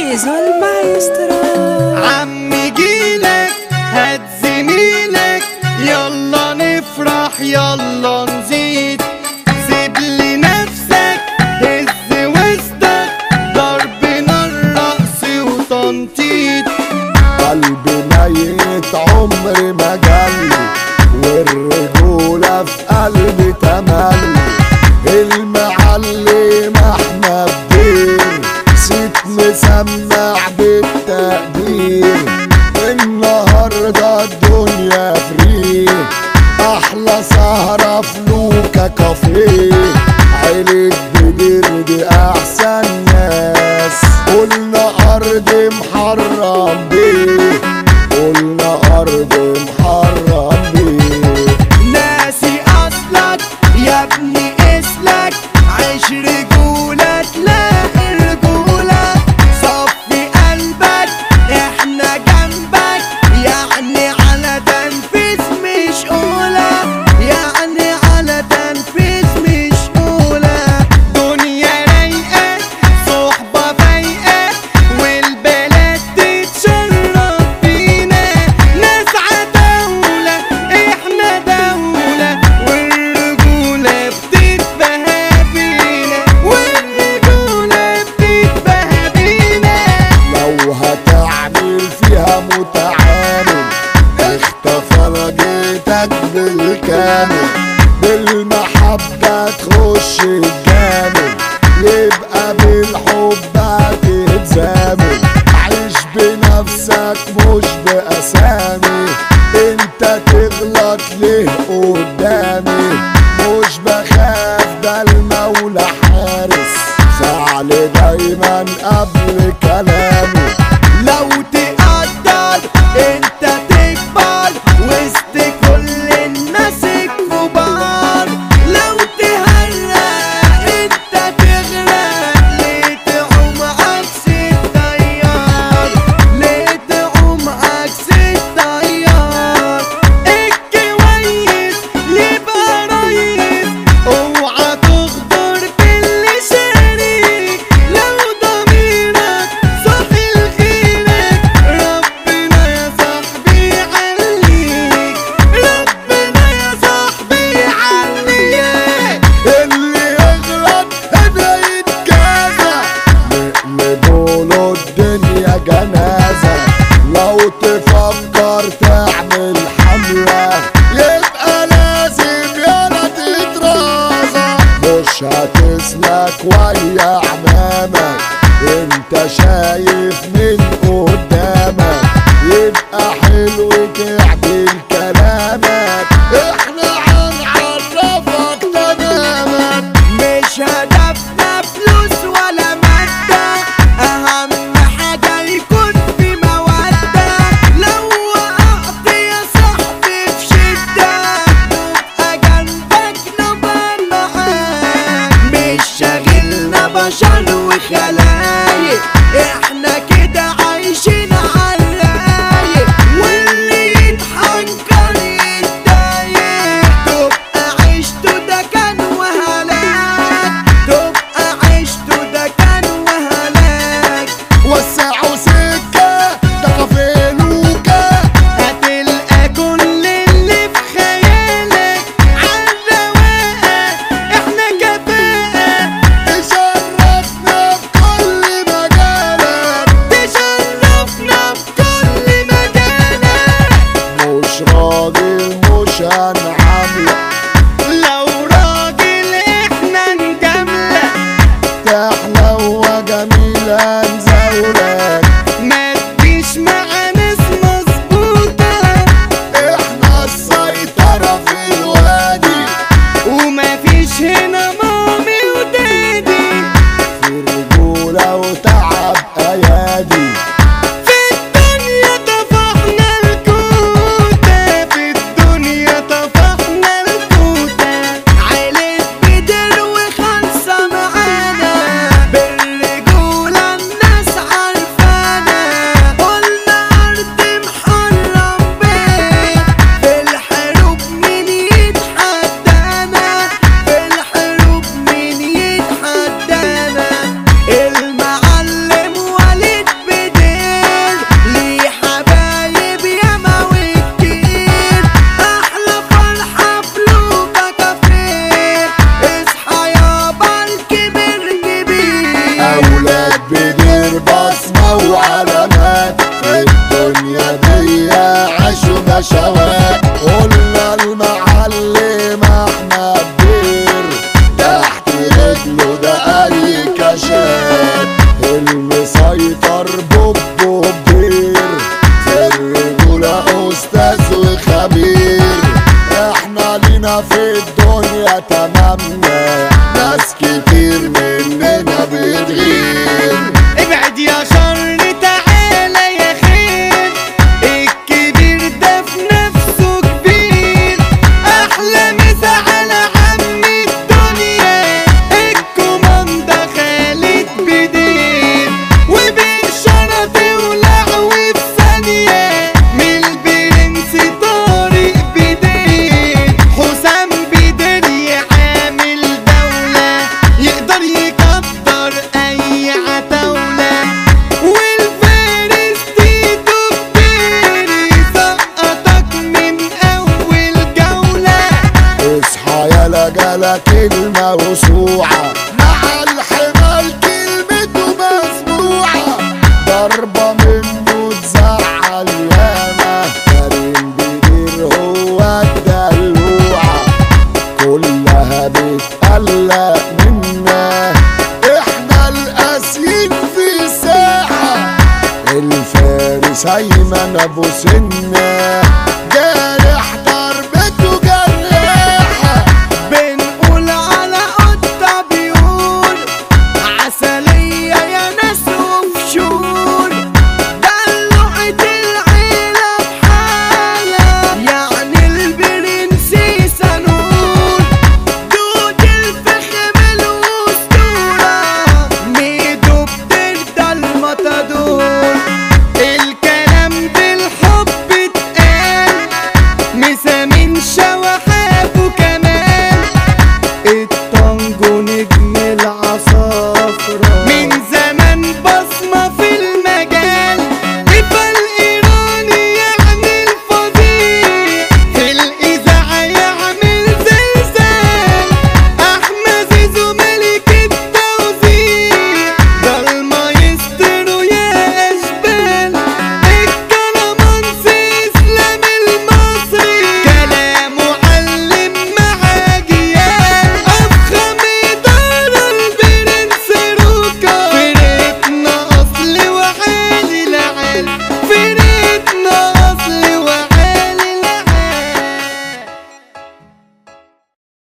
زيزو المايسترو عم جيلك هات زميلك يلا نفرح يلا نزيد سيب لي نفسك هز وسطك ضربنا الرقص وتنطيط قلبي ميت عمري ما جالي والرجولة في قلبي تملي المعلم احمد دير صيت مسمع بالتقدير النهاردة الدنيا فري احلى سهرة في لوكا كافيه عيلة بدير دي احسن ناس قلنا ارض محرم بيه قلنا ارض محرم بيه ناسي اصلك يا ابني اسلك عيش رجولة تلاقي رجولة صفي قلبك احنا جنبك يعني على تنفيذ مش اولى يعني على تنفيذ مش اولى دنيا رايقة صحبة فايقة والبلد تتشرف بينا ناس عتاولة احنا دولة والرجولة بتتبهى بينا والرجولة بتتبهى بينا لو هتعمل فيها متعامل اختفى انا جيتك بالكامل بالمحبة تخش الجامل يبقى بالحب هتتزامل عيش بنفسك مش بأسامي انت تغلط ليه قدامي مش بخاف ده المولى حارس فعلي دايما قبل كلامي لو تقدر انت تكبر وسط كل الناس الكبار لو تهرق انت تغرق ليه تعوم عكس التيار ليه تعوم عكس التيار الكويس يبقى ريس اوعى تغدر باللي شريك لو ضميرك صاحي لغيرك ربنا يا صاحبي يعليك ربنا يا صاحبي يعليك اللي يغلط هنا يتجازى نقلبوا له الدنيا جنازة لو تفكر تعمل حملة يبقى لازم يالا تترازى مش هتسلك ويا عمامك انت شايف من قدامك يبقى حلو تعدل كلامك احنا هنعرفك تمامك مش هدفنا فلوس ولا مادة أهم حاجة يكون في مودة لو وقعت يا صاحبي في شدة نبقى جنبك نبقى معاك مش شاغلنا بشر وخلايق احنا كده عايشين عالرايق واللي يتحنكر يتضايق تبقى عيشته ده كان وهلاك تبقى عيشته ده كان وهلاك وسعوا سكة ده كافيه لوكا هتلقى كل اللي في خيالك عالرواقة احنا كفاءة تشرفنا بكل مجالك تشرفنا بكل مجالك مش راجل مش هنعاملك لو راجل احنا نجاملك تحلى وجميلة نزولك ما تجيش مع ناس مظبوطة احنا السيطرة في الوادي ومفيش هنا مامي ودادي في رجولة وتعب ايادي في الدنيا طفحنا الكوتة في الدنيا طفحنا الكوتة عيلة بدر وخلصة معانا بالرجولة الناس عارفانا قلنا أرض محرم بيه في الحروب مين يتحدانا في الحروب ولا كلمة وسوعة مع الحمال كلمته مسموعة ضربة منه تزعل ياما كريم بدير هو الدلوعة كلها بتقلق منا احنا القاسيين في ساحة الفارس ايمن ابو سنة